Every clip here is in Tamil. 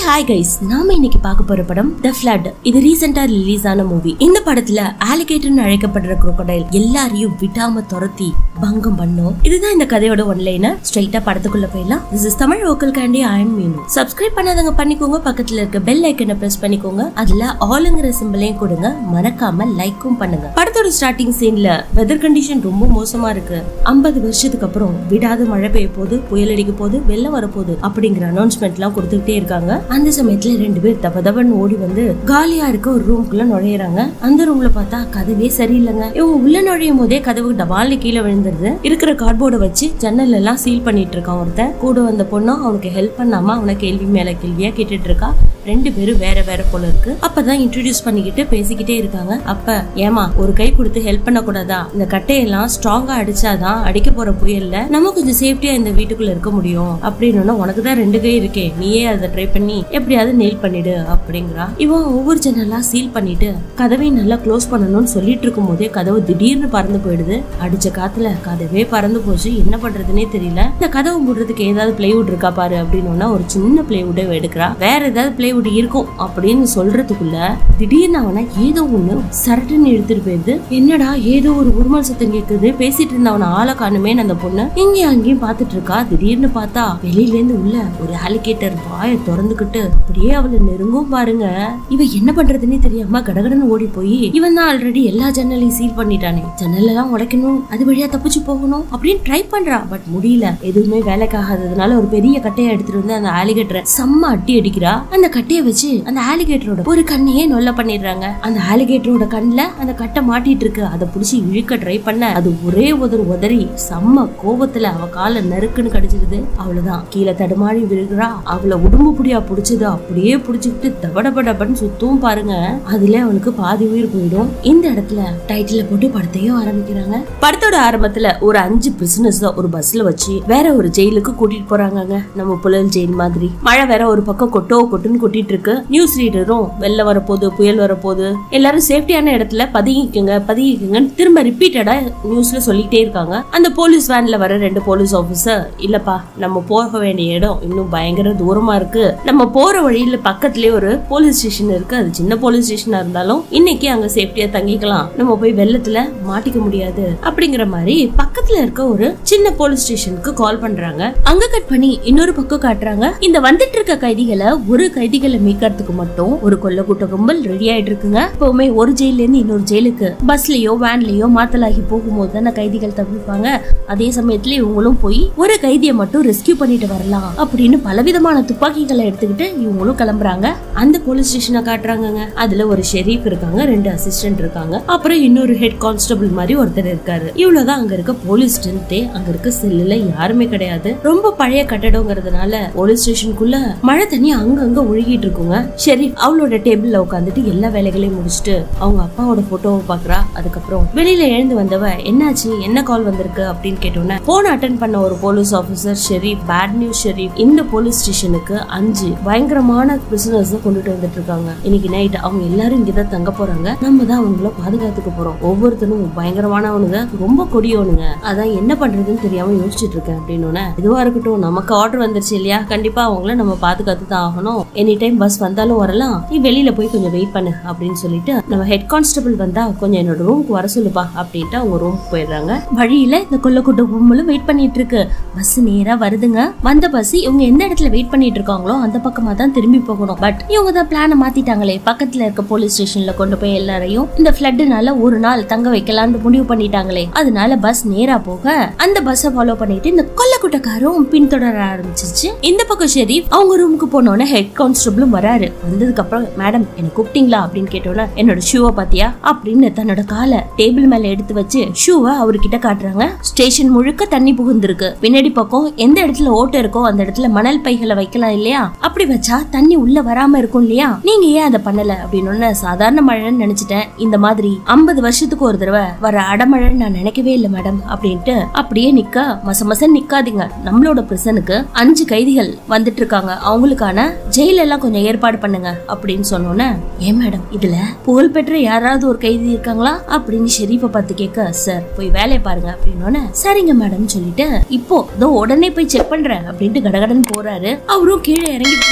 ஹாய் கைஸ் நாம இன்னைக்கு பார்க்க போற படம் த ஃபிளட் இது ரீசெண்டா ரிலீஸ் ஆன மூவி இந்த படத்துல ஆலிகேட்டர்னு அழைக்கப்படுற crocodile எல்லாரையும் விடாம துரத்தி பங்கம் பண்ணும் இதுதான் இந்த கதையோட ஒன்லைனர் ஸ்ட்ரைட்டா படத்துக்குள்ள போயிடலாம் this is Tamil vocal candy iron மீனு சப்ஸ்கிரைப் பண்ணாதவங்க பண்ணிக்கோங்க பக்கத்துல இருக்க பெல் ஐக்கனை பிரஸ் பண்ணிக்கோங்க அதுல ஆளுங்கிற சிம்பிளையும் கொடுங்க மறக்காம லைக்கும் பண்ணுங்க படத்தோட ஸ்டார்டிங் சீன்ல வெதர் கண்டிஷன் ரொம்ப மோசமா இருக்கு ஐம்பது வருஷத்துக்கு அப்புறம் விடாத மழை பெய்ய போகுது புயல் அடிக்க போகுது வெள்ளம் வரப்போகுது அப்படிங்கிற அனௌன்ஸ்மெண்ட் எல்லாம் கொடுத்துக்கிட்டே இருக்காங்க அந்த சமயத்துல ரெண்டு பேர் தப தபன்னு ஓடி வந்து காலியா இருக்க ஒரு ரூம்குள்ள நுழையறாங்க அந்த ரூம்ல பார்த்தா கதவே சரியில்லைங்க இவங்க உள்ள நுழையும் போதே கதவு டபால்னு கீழே விழுந்துருது இருக்கிற கார்ட்போர்டை வச்சு ஜன்னல் எல்லாம் சீல் பண்ணிட்டு இருக்கான் ஒருத்தன் கூட வந்த பொண்ணும் அவனுக்கு ஹெல்ப் பண்ணாம அவனை கேள்வி மேல கேள்வியா கேட்டுட்டு இருக்கா ரெண்டு பேரும் வேற வேற போல இருக்கு அப்பதான் இன்ட்ரடியூஸ் பண்ணிக்கிட்டு பேசிக்கிட்டே இருக்காங்க அப்ப ஏமா ஒரு கை கொடுத்து ஹெல்ப் பண்ண கூடாதா இந்த கட்டையெல்லாம் ஸ்ட்ராங்கா அடிச்சாதான் அடிக்க போற புயல்ல நம்ம கொஞ்சம் சேஃப்டியா இந்த வீட்டுக்குள்ள இருக்க முடியும் அப்படின்னு உனக்கு தான் ரெண்டு கை இருக்கே நீயே அதை ட்ரை பண்ணி எப்படியாவது நெயில் பண்ணிடு அப்படிங்கிறா இவன் ஒவ்வொரு ஜன்னலா சீல் பண்ணிட்டு கதவையும் நல்லா க்ளோஸ் பண்ணணும்னு சொல்லிட்டு இருக்கும் போதே கதவு திடீர்னு பறந்து போயிடுது அடிச்ச காத்துல கதவே பறந்து போச்சு என்ன பண்றதுனே தெரியல இந்த கதவு மூடுறதுக்கு ஏதாவது பிளைவுட் இருக்கா பாரு அப்படின்னு ஒரு சின்ன பிளைவுட்டை எடுக்கிறா வேற ஏதாவது பிளைவுட் இருக்கும் அப்படின்னு சொல்றதுக்குள்ள திடீர்னு அவனை ஏதோ ஒண்ணு சரட்டுன்னு எடுத்துட்டு போயிருது என்னடா ஏதோ ஒரு உருமல் சத்தம் கேக்குது பேசிட்டு இருந்த அவனை ஆளை காணுமே அந்த பொண்ணு இங்கேயும் அங்கேயும் பாத்துட்டு இருக்கா திடீர்னு பார்த்தா வெளியில இருந்து உள்ள ஒரு ஆலிகேட்டர் வாயை திறந்துகிட்டு அப்படியே அவளை நெருங்கும் பாருங்க இவ என்ன பண்றதுன்னே தெரியாம கடகடன்னு ஓடி போய் இவன் தான் ஆல்ரெடி எல்லா ஜன்னலையும் சீல் பண்ணிட்டானே ஜன்னல் எல்லாம் உடைக்கணும் அது வழியா தப்பிச்சு போகணும் அப்படின்னு ட்ரை பண்றா பட் முடியல எதுவுமே வேலைக்காகாததுனால ஒரு பெரிய கட்டையை எடுத்துட்டு வந்து அந்த ஆலிகேட்டரை செம்ம அட்டி அடிக்கிறா அந்த கட்டையை வச்சு அந்த ஆலிகேட்டரோட ஒரு கண்ணையே நொல்ல பண்ணிடுறாங்க அந்த ஆலிகேட்டரோட கண்ணுல அந்த கட்டை மாட்டிட்டு இருக்கு அதை புடிச்சு இழுக்க ட்ரை பண்ண அது ஒரே உதறு உதறி செம்ம கோபத்துல அவ காலை நறுக்குன்னு கடிச்சிருது அவ்வளவுதான் கீழே தடுமாறி விழுகிறா அவளை உடம்பு புடியா புடிச்சது அப்படியே புடிச்சுக்கிட்டு தபடபடபன்னு சுத்தவும் பாருங்க அதுல அவளுக்கு பாதி உயிர் போயிடும் இந்த இடத்துல டைட்டில போட்டு படத்தையும் ஆரம்பிக்கிறாங்க படத்தோட ஆரம்பத்துல ஒரு அஞ்சு பிசினஸ் ஒரு பஸ்ல வச்சு வேற ஒரு ஜெயிலுக்கு கூட்டிட்டு போறாங்கங்க நம்ம புழல் ஜெயில் மாதிரி மழை வேற ஒரு பக்கம் கொட்டோ கொட்டுன்னு கொட்டிட்டு இருக்கு நியூஸ் ரீடரும் வெள்ள வரப்போகுது புயல் வரப்போகுது எல்லாரும் சேஃப்டியான இடத்துல பதுங்கிக்குங்க பதுங்கிக்குங்கன்னு திரும்ப ரிப்பீட்டடா நியூஸ்ல சொல்லிட்டே இருக்காங்க அந்த போலீஸ் வேன்ல வர ரெண்டு போலீஸ் ஆபீசர் இல்லப்பா நம்ம போக வேண்டிய இடம் இன்னும் பயங்கர தூரமா இருக்கு நம்ம போற வழியில பக்கத்துலயே ஒரு போலீஸ் ஸ்டேஷன் இருக்கு அது சின்ன போலீஸ் ஸ்டேஷனா இருந்தாலும் இன்னைக்கு அங்க சேஃப்டியா தங்கிக்கலாம் நம்ம போய் வெள்ளத்துல மாட்டிக்க முடியாது அப்படிங்கிற மாதிரி பக்கத்துல இருக்க ஒரு சின்ன போலீஸ் ஸ்டேஷனுக்கு கால் பண்றாங்க அங்க கட் பண்ணி இன்னொரு பக்கம் காட்டுறாங்க இந்த வந்துட்டு இருக்க கைதிகளை ஒரு கைதிகளை மீட்கிறதுக்கு மட்டும் ஒரு கொல்ல கூட்ட கும்பல் ரெடி ஆயிட்டு இருக்குங்க எப்பவுமே ஒரு ஜெயில இருந்து இன்னொரு ஜெயிலுக்கு பஸ்லயோ வேன்லயோ மாத்தலாகி போகும்போது தானே கைதிகள் தப்பிப்பாங்க அதே சமயத்துல இவங்களும் போய் ஒரு கைதியை மட்டும் ரெஸ்கியூ பண்ணிட்டு வரலாம் அப்படின்னு பலவிதமான துப்பாக்கிகளை எடுத்துக்கிட்டு இவங்களும் கிளம்புறாங்க அந்த போலீஸ் ஸ்டேஷனை காட்டுறாங்கங்க அதுல ஒரு ஷெரீஃப் இருக்காங்க ரெண்டு அசிஸ்டன்ட் இருக்காங்க அப்புறம் இன்னொரு ஹெட் கான்ஸ்டபிள் மாதிரி ஒருத்தர் இருக்காரு இவ்வளவுதான் அங்க இருக்க போலீஸ் ஸ்ட்ரென்த்தே அங்க இருக்க செல்லுல யாருமே கிடையாது ரொம்ப பழைய கட்டடங்கிறதுனால போலீஸ் ஸ்டேஷனுக்குள்ள மழை தண்ணி அங்கங்க ஒழுகிட்டு இருக்குங்க ஷெரீஃப் அவளோட டேபிள்ல உட்காந்துட்டு எல்லா வேலைகளையும் முடிச்சுட்டு அவங்க அப்பாவோட போட்டோவை பாக்குறா அதுக்கப்புறம் வெளியில எழுந்து வந்தவ என்னாச்சு என்ன கால் வந்திருக்கு அப்படின்னு கேட்டோன்னே போன் அட்டன் பண்ண ஒரு police officer sheriff bad news sheriff இந்த போலீஸ் ஸ்டேஷனுக்கு அஞ்சு பயங்கரமான பிரிசனர்ஸ் கொண்டுட்டு வந்துட்டு இருக்காங்க இன்னைக்கு நைட் அவங்க எல்லாரும் இங்கதான் தங்க போறாங்க நம்ம தான் அவங்கள பாதுகாத்துக்க போறோம் ஒவ்வொருத்தரும் பயங்கரமானவனுங்க ரொம்ப கொடியவனுங்க அதான் என்ன பண்றதுன்னு தெரியாம யோசிச்சுட்டு இருக்கேன் அப்படின்னு இதுவா இருக்கட்டும் நமக்கு ஆர்டர் வந்துருச்சு இல்லையா கண்டிப்பா அவங்கள நம்ம பாதுகாத்து தான் ஆகணும் எனி டைம் பஸ் வந்தாலும் வரலாம் நீ வெளியில போய் கொஞ்சம் வெயிட் பண்ணு அப்படின்னு சொல்லிட்டு நம்ம ஹெட் கான்ஸ்டபிள் வந்தா கொஞ்சம் என்னோட ரூமுக்கு வர சொல்லுப்பா அப்படின்ட்டு அவங்க ரூமுக்கு போயிடுறாங்க வழியில இந்த கொல்லக்கூட்ட கும்பலும் வெயிட் பண்ணிட்டு இருக்கு பஸ் நேரா வருதுங்க வந்த பஸ் இவங்க எந்த இடத்துல வெயிட் பண்ணிட்டு இருக்காங்களோ அந்த பக்கமா தான் திரும்பி போகணும் பட் இவங்க தான் பிளான மாத்திட்டாங்களே பக்கத்துல இருக்க போலீஸ் ஸ்டேஷன்ல கொண்டு போய் எல்லாரையும் இந்த ஃபிளட்னால ஒரு நாள் தங்க வைக்கலாம்னு முடிவு பண்ணிட்டாங்களே அதனால பஸ் நேரா போக அந்த பஸ்ஸை ஃபாலோ பண்ணிட்டு இந்த கொல்லக்கூட்டக்காரும் பின்தொடர ஆரம்பிச்சிச்சு இந்த பக்கம் ஷெரீப் அவங்க ரூமுக்கு போனோன்னே ஹெட் கான்ஸ்டபிளும் வராரு வந்ததுக்கு அப்புறம் மேடம் என்ன கூப்பிட்டீங்களா அப்படின்னு கேட்டோன்னே என்னோட ஷூவை பாத்தியா அப்படின்னு தன்னோட காலை டேபிள் மேல எடுத்து வச்சு ஷூவை அவர்கிட்ட காட்டுறாங்க ஸ்டேஷன் முழுக்க தண்ணி புகுந்திருக்கு பின்னாடி பக்கம் எந்த இடத்துல ஓட்டை இருக்கோ அந்த இடத்துல மணல் பைகளை வைக்கலாம் இல்லையா அப்படி வச்சா தண்ணி உள்ள வராம இருக்கும் இல்லையா நீங்க ஏன் அதை பண்ணல அப்படின்னு சாதாரண மழைன்னு நினைச்சிட்டேன் இந்த மாதிரி ஐம்பது வருஷத்துக்கு ஒரு தடவை வர அடமழைன்னு நான் நினைக்கவே இல்லை மேடம் அப்படின்ட்டு அப்படியே நிக்க மச மசன் நிக்காதீங்க நம்மளோட பிரசனுக்கு அஞ்சு கைதிகள் வந்துட்டு இருக்காங்க அவங்களுக்கான ஜெயில எல்லாம் கொஞ்சம் ஏற்பாடு பண்ணுங்க அப்படின்னு சொன்னோன்னே ஏன் மேடம் இதுல புகழ் பெற்ற யாராவது ஒரு கைதி இருக்காங்களா அப்படின்னு ஷெரீஃபை பார்த்து கேட்க சார் போய் வேலையை பாருங்க அப்படின்னு சரிங்க மேடம் சொல்லிட்டு இப்போ இதோ உடனே போய் செக் பண்றேன் அப்படின்ட்டு கடகடன் போறாரு அவரும் கீழே இறங்கி போறாரு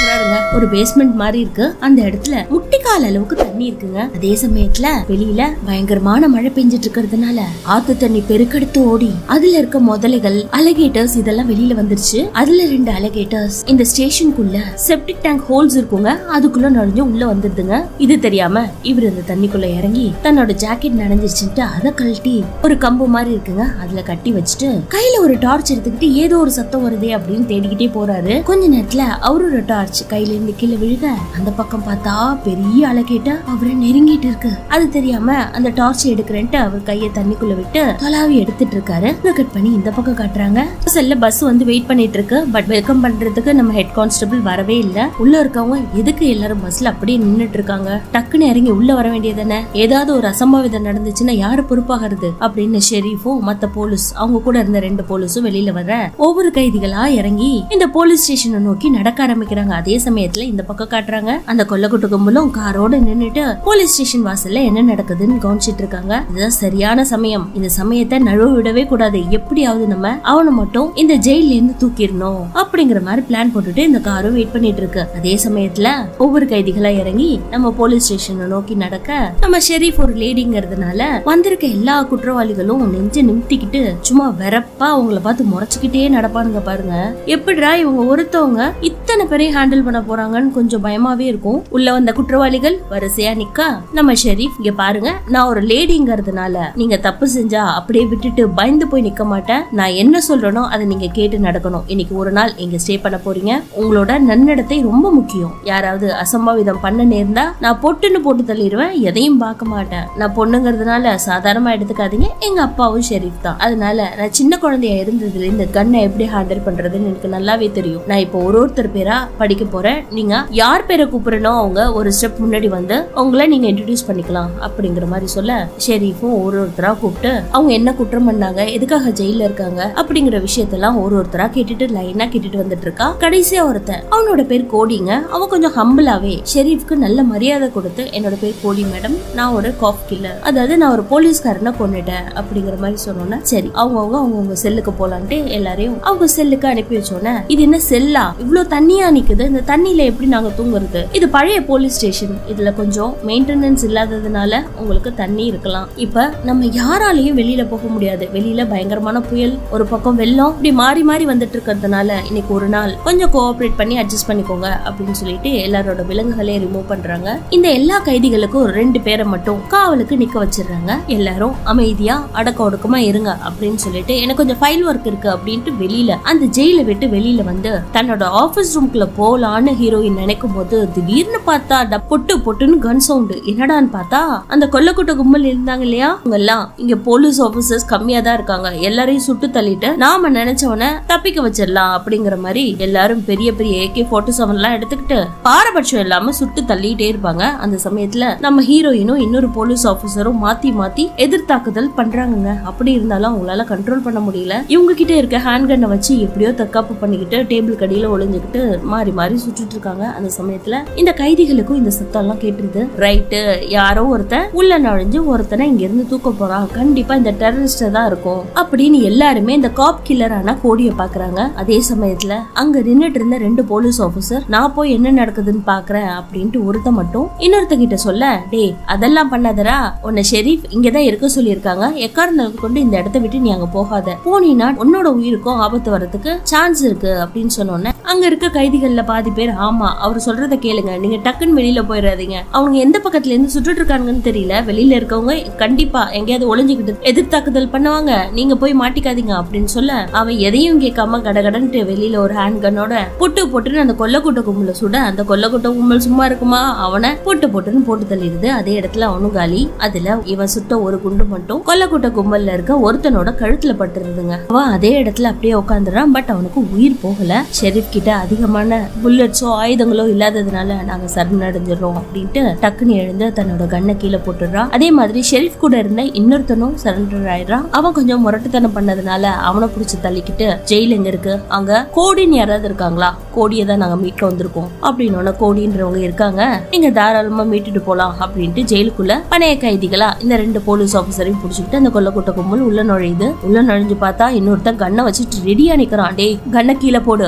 போறாருங்க ஒரு பேஸ்மெண்ட் மாதிரி இருக்கு அந்த இடத்துல முட்டிக்கால் அளவுக்கு தண்ணி இருக்குங்க அதே சமயத்துல வெளியில பயங்கரமான மழை பெஞ்சிட்டு இருக்கிறதுனால ஆத்து தண்ணி பெருக்கெடுத்து ஓடி அதுல இருக்க முதலைகள் அலகேட்டர்ஸ் இதெல்லாம் வெளியில வந்துருச்சு அதுல ரெண்டு அலகேட்டர்ஸ் இந்த ஸ்டேஷனுக்குள்ள செப்டிக் டேங்க் ஹோல்ஸ் இருக்குங்க அதுக்குள்ள நுழைஞ்சு உள்ள வந்துருதுங்க இது தெரியாம இவர் இந்த தண்ணிக்குள்ள இறங்கி தன்னோட ஜாக்கெட் நனைஞ்சிச்சுட்டு அதை கழட்டி ஒரு கம்பு மாதிரி இருக்குங்க அதுல கட்டி வச்சுட்டு கையில ஒரு டார்ச் எடுத்துக்கிட்டு ஏதோ ஒரு சத்தம் வருதே அப்படின்னு தேடிக்கிட்டே போறாரு கொஞ்ச நேரத்துல அவரோட டார்ச் கையில இருந்து கீழே விழுக அந்த பக்கம் பார்த்தா பெரிய அலகேட்ட அவரை நெருங்கிட்டு இருக்கு அது தெரியாம அந்த டார்ச் எடுக்கிறேன்ட்டு அவர் கையை தண்ணிக்குள்ள விட்டு தொலாவி எடுத்துட்டு இருக்காரு கட் பண்ணி இந்த பக்கம் காட்டுறாங்க செல்ல பஸ் வந்து வெயிட் பண்ணிட்டு இருக்கு பட் வெல்கம் பண்றதுக்கு நம்ம ஹெட் கான்ஸ்டபிள் வரவே இல்ல உள்ள இருக்கவங்க எதுக்கு எல்லாரும் பஸ்ல அப்படியே நின்னுட்டு இருக்காங்க டக்குன்னு இறங்கி உள்ள வர வேண்டியதானே ஏதாவது ஒரு அசம்பாவிதம் நடந்துச்சுன்னா யாரு பொறுப்பாகிறது அப்படின்னு ஷெரீஃபும் மத்த போலீஸ் அவங்க கூட இருந்த ரெண்டு போலீஸும் வெளியில வர ஒவ்வொரு கைதிகளா இறங்கி இந்த போலீஸ் ஸ்டேஷனை நோக்கி நடக்க ஆரம்பிக்கிறாங்க அதே சமயத்துல இந்த பக்கம் காட்டுறாங்க அந்த கொல்லக்கூட்டு கும்பலும் காரோட நின்னுட்டு போலீஸ் ஸ்டேஷன் வாசல்ல என்ன நடக்குதுன்னு கவனிச்சிட்டு இருக்காங்க இதுதான் சரியான சமயம் இந்த சமயத்தை நழுவ விடவே கூடாது எப்படியாவது நம்ம அவனை மட்டும் இந்த ஜெயில இருந்து தூக்கிடணும் அப்படிங்கிற மாதிரி பிளான் போட்டுட்டு இந்த காரும் வெயிட் பண்ணிட்டு இருக்கு அதே சமயத்துல ஒவ்வொரு கைதிகளா இறங்கி நம்ம போலீஸ் ஸ்டேஷனை நோக்கி நடக்க நம்ம ஷெரீஃப் ஒரு லேடிங்கிறதுனால வந்திருக்க எல்லா குற்றவாளிகளும் நெஞ்ச நிமித்திக்கிட்டு சும்மா வெறப்பா அவங்கள பார்த்து முறைச்சுக்கிட்டே நடப்பானுங்க பாருங்க எப்படிடா இவங்க ஒருத்தவங்க இத்தனை பேரையும் ஹேண்டில் பண்ண போறாங்கன்னு கொஞ்சம் பயமாவே இருக்கும் உள்ள வந்த குற்றவாளிகள் வரிசையா நிக்க நம்ம ஷெரீஃப் இங்க பாருங்க நான் ஒரு லேடிங்கிறதுனால நீங்க தப்பு செஞ்சா அப்படியே விட்டுட்டு பயந்து போய் நிக்க மாட்டேன் நான் என்ன சொல்றேனோ அதை நீங்க கேட்டு நடக்கணும் இன்னைக்கு ஒரு நாள் இங்க ஸ்டே பண்ண போறீங்க உங்களோட நன்னடத்தை ரொம்ப முக்கியம் யாராவது அசம்பாவிதம் பண்ண நேர்ந்தா நான் பொட்டுன்னு போட்டு தள்ளிடுவேன் எதையும் பார்க்க மாட்டேன் நான் பொண்ணுங்கிறதுனால சாதாரணமா எடுத்துக்காதீங்க எங்க அப்பாவும் ஷெரீஃப் தான் அதனால நான் சின்ன குழந்தையா இருந்ததுல இந்த கன்னை எப்படி ஹேண்டில் பண்றதுன்னு எனக்கு நல்லாவே தெரியும் நான் இப்போ ஒரு ஒருத்தர் பேரா படிக்க போறேன் நீங்க யார் பேரை கூப்பிடணும் அவங்க ஒரு ஸ்டெப் முன்னாடி வந்து உங்களை நீங்க இன்ட்ரடியூஸ் பண்ணிக்கலாம் அப்படிங்கிற மாதிரி சொல்ல ஷெரீஃபும் ஒரு ஒருத்தரா கூப்பிட்டு அவங்க என்ன குற்றம் பண்ணாங்க எதுக்காக ஜெயில இருக்காங்க அப்படிங்கிற விஷயத்தெல்லாம் ஒரு ஒருத்தரா கேட்டுட்டு லைனா கேட்டுட்டு வந்துட்டு இருக்கா கடைசியா ஒருத்தன் அவனோட பேர் கோடிங்க அவன் கொஞ்சம் ஹம்பிளாவே ஷெரீஃப்க்கு நல்ல மரியாதை கொடுத்து என்னோட பேர் கோடி மேடம் நான் ஒரு காஃப் கில்லர் அதாவது நான் ஒரு போலீஸ்காரனை கொண்டுட்டேன் அப்படிங்கிற மாதிரி சொன்னோன்னே சரி அவங்கவுங்க அவங்கவுங்க செல்லுக்கு போலான்ட்டு எல்லாரையும் அவங்க செல்லுக்கு அனுப்பி வச்சோன்னே இது என்ன செல்லா இவ்ளோ தண்ணியா நிக்குது இந்த தண்ணியில எப்படி நாங்க தூங்குறது இது பழைய போலீஸ் ஸ்டேஷன் இதுல கொஞ்சம் மெயின்டெனன்ஸ் இல்லாததுனால உங்களுக்கு தண்ணி இருக்கலாம் இப்ப நம்ம யாராலையும் வெளியில போக முடியாது வெளியில பயங்கரமான புயல் ஒரு பக்கம் வெள்ளம் இப்படி மாறி மாறி வந்துட்டு இருக்கிறதுனால இன்னைக்கு ஒரு நாள் கொஞ்சம் கோஆபரேட் பண்ணி அட்ஜஸ்ட் பண்ணிக்கோங்க அப்படின்னு சொல்லிட்டு எல்லாரோட விலங்குகளையும் ரிமூவ் பண்றாங்க இந்த எல்லா கைதிகளுக்கும் ஒரு ரெண்டு பேரை மட்டும் காவலுக்கு நிக்க வச்சிடுறாங்க எல்லாரும் அமைதியா அடக்க ஒடுக்கமா இருங்க அப்படின்னு சொல்லிட்டு எனக்கு கொஞ்சம் ஃபைல் ஒர்க் இருக்கு அப்படின்ட்டு வெளியில அந்த ஜெயில விட்டு வெளியில வந்து தன்னோட ஆபீஸ் ரூம்குள்ள போலான்னு ஹீரோயின் நினைக்கும் போது திடீர்னு பார்த்தா டப் பொட்டு பொட்டுன்னு கன் சவுண்டு என்னடான்னு பார்த்தா அந்த கொல்லக்கூட்ட கும்பல் இருந்தாங்க இல்லையா அவங்க எல்லாம் இங்க போலீஸ் ஆபீசர்ஸ் கம்மியா தான் இருக்காங்க எல்லாரையும் சுட்டு தள்ளிட்டு நாம நினைச்சவன தப்பிக்க வச்சிடலாம் அப்படிங்கிற மாதிரி எல்லாரும் பெரிய பெரிய ஏகே போர்ட்டி செவன் எல்லாம் எடுத்துக்கிட்டு பாரபட்சம் இல்லாம சுட்டு தள்ளிட்டே இருப்பாங்க அந்த சமயத்துல நம்ம ஹீரோயினும் இன்னொரு போலீஸ் ஆபீசரும் மாத்தி மாத்தி எதிர்த்தாக்குதல் பண்றாங்கங்க அப்படி இருந்தாலும் அவங்களால கண்ட்ரோல் பண்ண முடியல இவங்க கிட்ட இருக்க ஹேண்ட் கன்னை வச்சு எப்படியோ தற்காப்பு பண்ணிக்கிட்டு டேபிள் கடியில ஒளிஞ்சுக்கிட்டு மாறி மாறி சுட்டுட்டு இருக்காங்க அந்த சமயத்துல இந்த கைதிகளுக்கும் இந்த சத்தம் எல்லாம் கேட்டுருது ரைட்டு யாரோ ஒருத்தன் உள்ள நுழைஞ்சு ஒருத்தனை இங்க இருந்து தூக்க போறான் கண்டிப்பா இந்த டெரரிஸ்ட் தான் இருக்கும் அப்படின்னு எல்லாருமே இந்த காப் கில்லரான கோடிய பாக்குறாங்க அதே சமயத்துல அங்க நின்னுட்டு இருந்த ரெண்டு போலீஸ் ஆபீசர் நான் போய் என்ன நடக்குதுன்னு பாக்குறேன் அப்படின்ட்டு ஒருத்த மட்டும் இன்னொருத்த கிட்ட சொல்ல டேய் அதெல்லாம் பண்ணாதடா உன்னை ஷெரீஃப் இங்கதான் இருக்க சொல்லியிருக்காங்க எக்காரணத்தை கொண்டு இந்த இடத்த விட்டு நீ அங்க போகாத போனீனா உன்னோட உயிருக்கும் ஆபத்து வர்றதுக்கு சான்ஸ் இருக்கு அப்படின்னு சொன்னோன்னே அங்க இருக்க கைதிகள்ல பாதி பேர் ஆமா அவர் சொல்றத கேளுங்க நீங்க டக்குன்னு வெளியில போயிடாதீங்க அவங்க எந்த பக்கத்துல இருந்து சுட்டுட்டு இருக்காங்கன்னு தெரியல வெளியில இருக்கவங்க கண்டிப்பா எங்கேயாவது ஒளிஞ்சுக்கிட்டு எதிர்த்தாக்குதல் பண்ணுவாங்க நீங்க போய் மாட்டிக்காதீங்க அப்படின்னு சொல்ல அவன் எதையும் கேட்காம கடகடன்ட்டு வெளியில ஒரு ஹேண்ட் கன்னோட புட்டு போட்டுன்னு அந்த கொல்லக்கூட்ட கும்பல சுட அந்த கொல்லக்கூட்ட கும்பல் சும்மா இருக்குமா அவனை போட்டு போட்டுன்னு போட்டு தள்ளிடுது அதே இடத்துல அவனும் காலி அதுல இவன் சுட்ட ஒரு குண்டு மட்டும் கொல்லக்கூட்ட கும்பல்ல இருக்க ஒருத்தனோட கழுத்துல பட்டிருந்துங்க அவன் அதே இடத்துல அப்படியே உட்காந்துறான் பட் அவனுக்கு உயிர் போகல ஷெரீப் கிட்ட அதிகமான புல்லட்ஸோ ஆயுதங்களோ இல்லாததுனால நாங்க சரணடைஞ்சிடறோம் அப்படின்ட்டு டக்குன்னு எழுந்து தன்னோட கண்ணை கீழே போட்டுடுறான் அதே மாதிரி ஷெரீப் கூட இருந்த இன்னொருத்தனும் சரண்டர் ஆயிடுறான் அவன் கொஞ்சம் முரட்டுத்தனம் பண்ணதுனால அவனை புடிச்சு தள்ளிக்கிட்டு ஜெயில் எங்க இருக்கு அங்க கோடின்னு யாராவது இருக்காங்களா கோடியை தான் நாங்க மீட்க வந்திருக்கோம் அப்படின்னு கோடின்றவங்க இருக்காங்க நீங்க தாராளமா மீட்டுட்டு போலாம் அப்படின்ட்டு ஜெயிலுக்குள்ள பணைய கைதிகளா இந்த ரெண்டு போலீஸ் ஆபீசரையும் புடிச்சுக்கிட்டு அந்த கொல்லக்கூட்ட கும்பல் உள்ள நுழையுது உள்ள நுழைஞ்சு பார்த்தா இன்னொருத்தன் கண்ணை வச்சுட்டு ரெடியா நிக்கிறான் டேய் கண்ணை கீழே போடு அப்படின்னு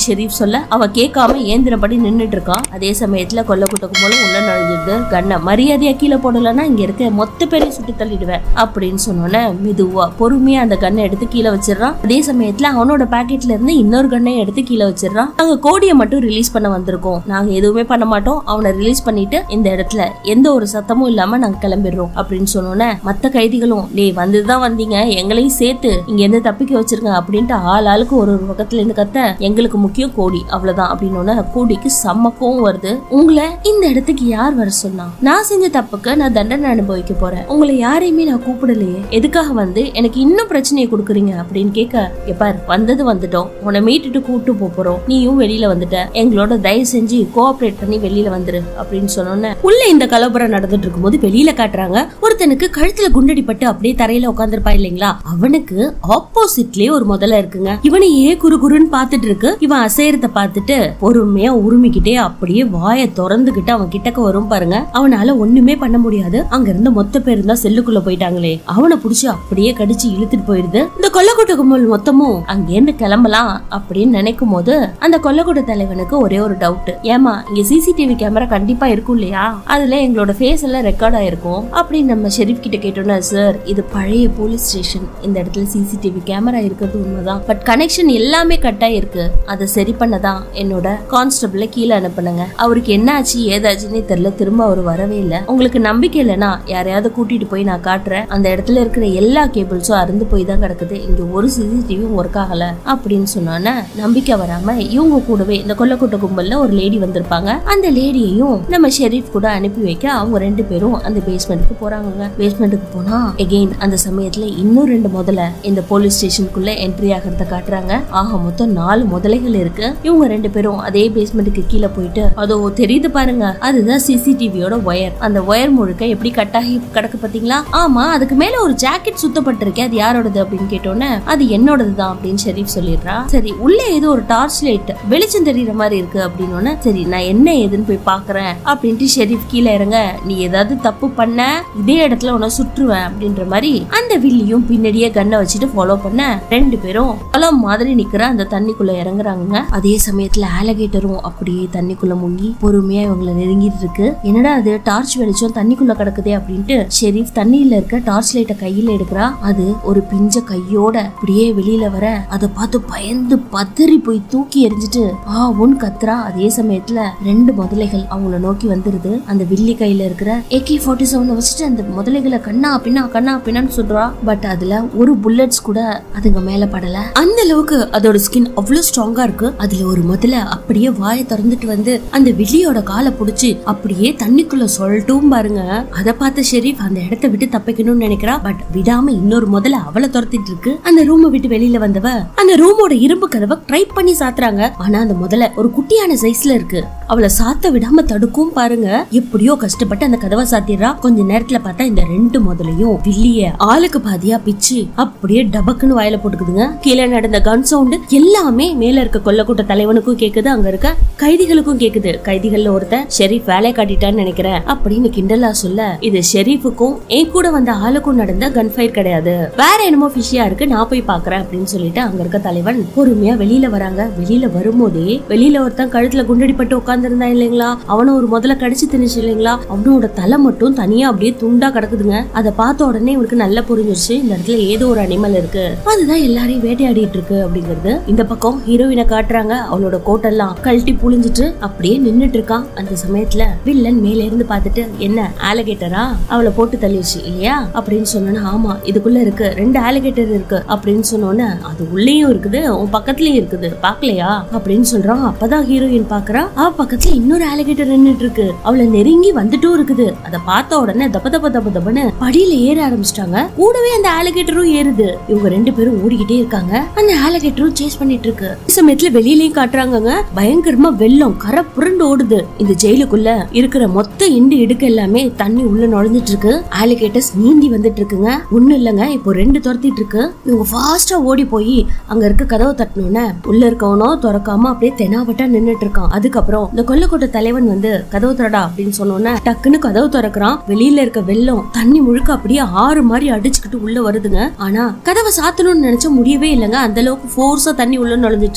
ஷெரீப் சொல்ல அவ கேட்காம ஏந்திரபடி நின்னுட்டு இருக்கான் அதே சமயத்துல கொல்ல குட்டக்கும் போல உள்ள நுழைஞ்சிருது கண்ணை மரியாதையா கீழே போடலன்னா இங்க இருக்க மொத்த பேரையும் சுட்டு தள்ளிடுவேன் அப்படின்னு சொன்னோன்னே மெதுவா பொறுமையா அந்த கண்ணை எடுத்து கீழே வச்சிடறான் அதே சமயத்துல அவனோட பாக்கெட்ல இருந்து இன்னொரு கண்ணையும் எடுத்து கீழே வச்சிடறான் நாங்க கோடியை மட்டும் ரிலீஸ் பண்ண வந்திருக்கோம் நாங்க எதுவுமே பண்ண மாட்டோம் அவனை ரிலீஸ் பண்ணிட்டு இந்த இடத்துல எந்த ஒரு சத்தமும் இல்லாம நாங்க கிளம்பிடுறோம் அப்படின்னு சொன்னோன்னே மத்த கைதிகளும் டேய் வந்துதான் வந்தீங்க எங்களையும் சேர்த்து இங்க இருந்து தப்பிக்க வச்சிருங்க அப்படின்ட்டு ஆள் ஆளுக்கு ஒரு ஒரு பக்கத்துல இருந்து கத்த எங்களுக்கு முக்கியம் கோடி அவ்வளவுதான் அப்படின்னு கோடிக்கு செம்ம கோவம் வருது உங்களை இந்த இடத்துக்கு யார் வர சொன்னா நான் செஞ்ச தப்புக்கு நான் தண்டனை அனுபவிக்க போறேன் உங்களை யாரையுமே நான் கூப்பிடலையே எதுக்காக வந்து எனக்கு இன்னும் பிரச்சனையை கொடுக்குறீங்க அப்படின்னு கேட்க எப்பார் வந்தது வந்துட்டோம் உன்னை மீட்டுட்டு கூட்டு போப் போறோம் நீயும் வெளியில வந்துட்ட எங்களோட தயவு செஞ்சு கோஆபரேட் பண்ணி வெளியில வந்துரு அப்படின்னு சொன்னோன்னே உள்ள இந்த கலவரம் நடந்துட்டு இருக்கும்போது வெளியில காட்டுறாங்க ஒருத்தனுக்கு கழுத்துல குண்டடிப்பட்டு அப்படியே தரையில உட்காந்துருப்பா இல்லைங்களா அவனுக்கு ஆப்போசிட்லயே ஒரு முதல்ல இருக்குங்க இவனையே குறு குறுன்னு பாத்துட்டு இருக்கு இவன் அசையறத பார்த்துட்டு பொறுமையா உருமிக்கிட்டே அப்படியே வாயை திறந்துகிட்டு அவன் கிட்டக்க வரும் பாருங்க அவனால ஒண்ணுமே பண்ண முடியாது அங்க இருந்த மொத்த பேர் தான் செல்லுக்குள்ள போயிட்டாங்களே அவனை புடிச்சு அப்படியே கடிச்சு இழுத்துட்டு போயிடுது இந்த கொல்லக்கூட்ட கும்பல் மொத்தமும் அங்கேருந்து கிளம்பலாம் அப்படின்னு நினைக்கும் போது அந்த கொல்லக்கூட்ட தலைவனுக்கு ஒரே ஒரு டவுட் ஏமா இங்க சிசிடிவி கேமரா கண்டிப்பா இருக்கும் இல்லையா அதுல எங்களோட ஃபேஸ் எல்லாம் ரெக்கார்ட் ஆயிருக்கும் அப்படின்னு நம்ம ஷெரீப் கிட்ட கேட்டோம்னா சார் இது பழைய போலீஸ் ஸ்டேஷன் இந்த இடத்துல சிசிடிவி கேமரா இருக்கிறது உண்மைதான் பட் கனெக்ஷன் எல்லாமே கட் ஆயிருக்கு அதை சரி பண்ணதான் என்னோட கான்ஸ்டபிள கீழே அனுப்புனங்க அவருக்கு என்ன ஆச்சு ஏதாச்சுன்னே தெரியல திரும்ப அவர் வரவே இல்லை உங்களுக்கு நம்பிக்கை இல்லைன்னா யாரையாவது கூட்டிட்டு போய் நான் காட்டுறேன் அந்த இடத்துல இருக்கிற எல்லா கேபிள்ஸும் அறுந்து போய் தான் கிடக்குது இங்க ஒரு சிசிடிவியும் ஒர்க் ஆகல அப்படின்னு சொன்னோன்னே நம்பிக்கை வராம இவங்க கூடவே இந்த கொல்லக்கூட்ட கும்பல்ல ஒரு லேடி வந்திருப்பாங்க அந்த லேடியையும் நம்ம ஷெரீப் கூட அனுப்பி வைக்க அவங்க ரெண்டு பேரும் அந்த பேஸ்மெண்ட்டுக்கு போறாங்க பேஸ்மெண்ட்டுக்கு போனா எகெயின் அந்த சமயத்துல இன்னும் ரெண்டு முதல்ல இந்த போலீஸ் ஸ்டேஷனுக்குள்ள என்ட்ரி ஆகிறத காட்டுறாங்க ஆக மொத்தம் நாலு முதலைகள் இருக்கு இவங்க ரெண்டு பேரும் அதே பேஸ்மெண்ட்டுக்கு கீழே போயிட்டு அதோ தெரியுது பாருங்க அதுதான் சிசிடிவியோட ஒயர் அந்த ஒயர் முழுக்க எப்படி கட் ஆகி கிடக்கு பாத்தீங்களா ஆமா அதுக்கு மேல ஒரு ஜாக்கெட் சுத்தப்பட்டிருக்கே அது யாரோடது அப்படின்னு கேட்டோன்னே அது என்னோடது தான் அப்படின்னு ஷெரீப் சொல்லிடுறா சரி உள்ள ஏதோ ஒரு டார்ச் லைட் வெளிச்சம் தெரியற மாதிரி இருக்கு அப்படின்னு சரி நான் என்ன ஏதுன்னு போய் பாக்குறேன் அப்படின்ட்டு ஷெரீப் கீழே இறங்க நீ ஏதாவது தப்பு பண்ண இதே இடத்துல உன்னை சுற்றுவேன் அப்படின்ற மாதிரி அந்த வில்லியும் பின்னாடியே கண்ணை வச்சுட்டு ஃபாலோ பண்ண ரெண்டு பேரும் பழம் மாதிரி நிக்கிற அந்த தண்ணிக்குள்ள இறங்குறாங்க அதே சமயத்துல ஆலகேட்டரும் அப்படியே தண்ணிக்குள்ள முங்கி பொறுமையா இவங்களை நெருங்கிட்டு இருக்கு என்னடா அது டார்ச் வெளிச்சம் தண்ணிக்குள்ள கிடக்குதே அப்படின்ட்டு ஷெரீப் தண்ணியில இருக்க டார்ச் லைட்ட கையில எடுக்கிறா அது ஒரு பிஞ்ச கையோட அப்படியே வெளியில வர அதை பார்த்து பயந்து பதறி போய் தூக்கி எறிஞ்சிட்டு ஆ உன் கத்துறா அதே சமயத்துல ரெண்டு முதலைகள் அவங்கள நோக்கி வந்துருது அந்த வில்லி கையில இருக்கிற ஏகே ஃபார்ட்டி செவன் வச்சுட்டு அந்த முதலைகளை கண்ணா பின்னா கண்ணா பின்னான்னு சொல்றா பட் அதுல ஒரு புல்லட்ஸ் கூட அதுங்க மேல படல அந்த அளவுக்கு அதோட ஸ்கின் அவ்வளவு ஸ்ட்ராங்கா இருக்கு அதுல ஒரு முதல்ல அப்படியே வாயை திறந்துட்டு வந்து அந்த வில்லியோட காலை புடிச்சு அப்படியே தண்ணிக்குள்ள சொல்லட்டும் பாருங்க அத பார்த்த ஷெரீப் அந்த இடத்த விட்டு தப்பிக்கணும்னு நினைக்கிறா பட் விடாம இன்னொரு முதல்ல அவளை துரத்திட்டு இருக்கு அந்த ரூமை விட்டு வெளியில வந்தவ அந்த ரூமோட இரும்பு கதவை ட்ரை பண்ணி சாத்துறாங்க ஆனா அந்த முதல்ல ஒரு குட்டியான சைஸ்ல இருக்கு அவளை சாத்த விடாம தடுக்கும் பாருங்க எப்படியோ கஷ்டப்பட்டு அந்த கதவை சாத்திடுறா கொஞ்ச நேரத்துல பார்த்தா இந்த ரெண்டு முதலையும் வில்லிய ஆளுக்கு பாதியா பிச்சு அப்படியே டபக்குன்னு வாயில போட்டுக்குதுங்க கீழே நடந்த கன் சவுண்ட் எல்லாமே மேல இருக்க கொல்லக்கூட்ட தலைவனுக்கும் கேக்குது அங்க இருக்க கைதிகளுக்கும் கேக்குது கைதிகள்ல ஒருத்தன் ஷெரீப் வேலை காட்டிட்டான்னு நினைக்கிறேன் அப்படின்னு கிண்டலா சொல்ல இது ஷெரீஃபுக்கும் என் கூட வந்த ஆளுக்கும் நடந்த கன் ஃபயர் கிடையாது வேற என்னமோ ஃபிஷியா இருக்கு நான் போய் பாக்குறேன் அப்படின்னு சொல்லிட்டு அங்க இருக்க தலைவன் பொறுமையா வெளியில வராங்க வெளியில வரும்போதே வெளியில ஒருத்தன் கழுத்துல குண்டடிப்பட்டு உட்கார்ந்திருந்தான் இல்லைங்களா அவன ஒரு முதல்ல கடிச்சு திணிச்சு இல்லைங்களா அவனோட தலை மட்டும் தனியா அப்படியே துண்டா கிடக்குதுங்க அதை பார்த்த உடனே இவனுக்கு நல்லா புரிஞ்சிருச்சு இந்த இடத்துல ஏதோ ஒரு அனிமல் இருக்கு அதுதான் எல்லாரையும் வேட்டையாடிட்டு இருக்கு அப்படிங்கிறது இந்த பக்கம் ஹீரோயினை காட்டுறாங்க அவளோட கோட்டெல்லாம் கழட்டி புழிஞ்சிட்டு அப்படியே நின்னுட்டு இருக்கான் அந்த சமயத்துல வில்லன் மேல இருந்து பார்த்துட்டு என்ன ஆலகேட்டரா அவளை போட்டு தள்ளிடுச்சு இல்லையா அப்படின்னு சொன்னா ஆமா இதுக்குள்ள இருக்கு ரெண்டு ஆலகேட்டர் இருக்கு அப்படின்னு சொன்னோன்னே அது உள்ளேயும் இருக்குது உன் பக்கத்துலயும் இருக்குது பாக்கலையா அப்படின்னு சொல்றான் அப்பதான் ஹீரோயின் பாக்குறா அவ பக்கத்துல இன்னொரு ஆலகேட்டர் நின்னுட்டு இருக்கு அவளை நெருங்கி வந்துட்டும் இருக்குது அதை பார்த்த உடனே தப்ப தப்ப தப்ப தப்பன்னு படியில ஏற ஆரம்பிச்சிட்டாங்க கூடவே அந்த ஆலகேட்டரும் ஏறுது இவங்க ரெண்டு பேரும் ஓடிக்கிட்டே இருக்காங்க அந்த ஆலகேட்டரும் சேஸ் பண்ணிட்டு இருக்கு இந்த சமயத்துல வெளியிலயும் காட்டுறாங்கங்க பயங்கரமா வெள்ளம் கரை புரண்டு ஓடுது இந்த ஜெயிலுக்குள்ள இருக்கிற மொத்த இண்டு இடுக்கு எல்லாமே தண்ணி உள்ள நுழைஞ்சிட்டு இருக்கு ஆலிகேட்டர்ஸ் நீந்தி வந்துட்டு இருக்குங்க ஒண்ணு இல்லங்க இப்போ ரெண்டு துரத்திட்டு இருக்கு இவங்க ஃபாஸ்டா ஓடி போய் அங்க இருக்க கதவை தட்டணும்னு உள்ள இருக்கவனோ திறக்காம அப்படியே தெனாவட்டா நின்னுட்டு இருக்கான் அதுக்கப்புறம் இந்த கொல்லக்கோட்டை தலைவன் வந்து கதவு திறடா அப்படின்னு சொன்னோன்னே டக்குன்னு கதவு திறக்கிறான் வெளியில இருக்க வெள்ளம் தண்ணி முழுக்க அப்படியே ஆறு மாதிரி அடிச்சுக்கிட்டு உள்ள வருதுங்க ஆனா கதவை சாத்தணும்னு நினைச்சா முடியவே இல்லைங்க அந்த அளவுக்கு ஃபோர்ஸா தண்ணி உள்ள நுழைஞ்சிட்டு இருக்கு